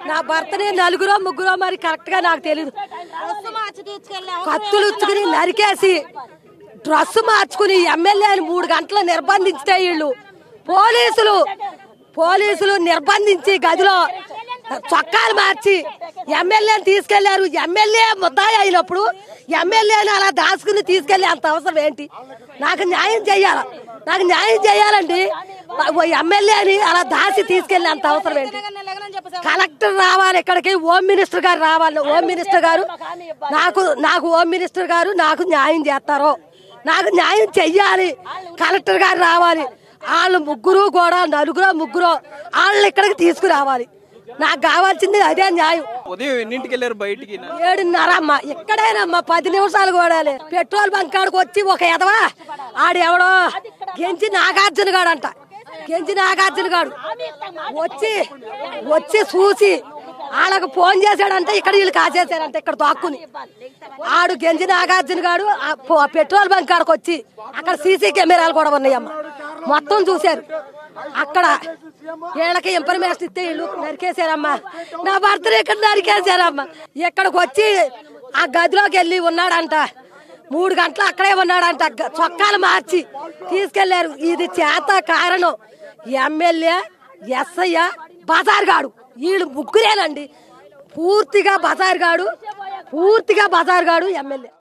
నా భర్తని నలుగురో ముగ్గురో మరి కరెక్ట్ గా నాకు తెలియదు కత్తులు ఉచ్చుకుని నరికేసి డ్రెస్ మార్చుకుని ఎమ్మెల్యేని మూడు గంటలు నిర్బంధించితే వీళ్ళు పోలీసులు పోలీసులు నిర్బంధించి గదిలో చొక్కాలు మార్చి ఎమ్మెల్యేని తీసుకెళ్లారు ఎమ్మెల్యే ముద్దాయి అయినప్పుడు ఎమ్మెల్యేని అలా దాచుకుని తీసుకెళ్లే అంత అవసరం ఏంటి నాకు న్యాయం చెయ్యాల నాకు న్యాయం చేయాలండి ఎమ్మెల్యేని అలా దాచి తీసుకెళ్లే అంత అవసరం ఏంటి కలెక్టర్ రావాలి ఇక్కడికి హోమ్ మినిస్టర్ గారు రావాలి హోమ్ మినిస్టర్ గారు నాకు నాకు హోమ్ మినిస్టర్ గారు నాకు న్యాయం చేస్తారు నాకు న్యాయం చెయ్యాలి కలెక్టర్ గారు రావాలి వాళ్ళు ముగ్గురు కూడా నలుగురు ముగ్గురు వాళ్ళని ఇక్కడికి తీసుకురావాలి నాకు కావాల్సింది అదే న్యాయం ఉదయం ఎన్నింటికి వెళ్ళారు బయటికి ఏడున్నర అమ్మ ఇక్కడేనమ్మా పది నిమిషాలు కూడా లేదు పెట్రోల్ బంక్ కాడికి వచ్చి ఒక ఎదవా ఆడెవడో గెంచి నాగార్జున గాడు అంట గెంచి నాగార్జున గాడు వచ్చి వచ్చి చూసి వాళ్ళకు ఫోన్ చేశాడంటే ఇక్కడ వీళ్ళు కాచేశారంట ఇక్కడ దాక్కుని ఆడు గెంజి నాగార్జున గాడు ఆ పో- పెట్రోల్ బంక్ కాడికి వచ్చి అక్కడ సీసీ కెమెరాలు కూడా ఉన్నాయమ్మ మొత్తం చూశారు అక్కడ వీళ్ళకి ఇన్ఫర్మేషన్ ఇస్తే వీళ్ళు నరికేశారమ్మా నా భర్తను ఇక్కడ నరికేశారమ్మా ఇక్కడికి వచ్చి ఆ గదిలోకి వెళ్ళి ఉన్నాడంట మూడు గంటలు అక్కడే ఉన్నాడంట గ- చొక్కాలు మార్చి తీసుకెళ్లారు ఇది చేత కారణం ఎమ్మెల్యే ఎస్ఐ బజార్ గాడు వీళ్ళు ముగ్గురేనండి పూర్తిగా బజార్ గాడు పూర్తిగా బజార్ గాడు ఎమ్మెల్యే